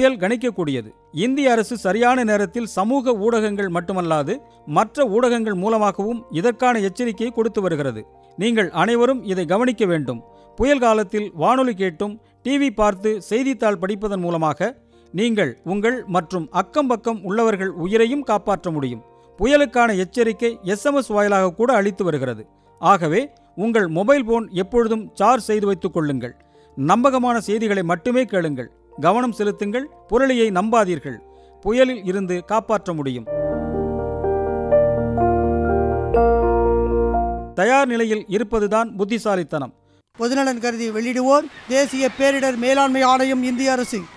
புயல் கணிக்கக்கூடியது இந்திய அரசு சரியான நேரத்தில் சமூக ஊடகங்கள் மட்டுமல்லாது மற்ற ஊடகங்கள் மூலமாகவும் இதற்கான எச்சரிக்கையை கொடுத்து வருகிறது நீங்கள் அனைவரும் இதை கவனிக்க வேண்டும் புயல் காலத்தில் வானொலி கேட்டும் டிவி பார்த்து செய்தித்தாள் படிப்பதன் மூலமாக நீங்கள் உங்கள் மற்றும் அக்கம் பக்கம் உள்ளவர்கள் உயிரையும் காப்பாற்ற முடியும் புயலுக்கான எச்சரிக்கை எஸ்எம்எஸ் வாயிலாக கூட அளித்து வருகிறது ஆகவே உங்கள் மொபைல் போன் எப்பொழுதும் சார்ஜ் செய்து வைத்துக் கொள்ளுங்கள் நம்பகமான செய்திகளை மட்டுமே கேளுங்கள் கவனம் செலுத்துங்கள் புரளியை நம்பாதீர்கள் புயலில் இருந்து காப்பாற்ற முடியும் தயார் நிலையில் இருப்பதுதான் புத்திசாலித்தனம் பொதுநலன் கருதி வெளியிடுவோர் தேசிய பேரிடர் மேலாண்மை ஆணையம் இந்திய அரசு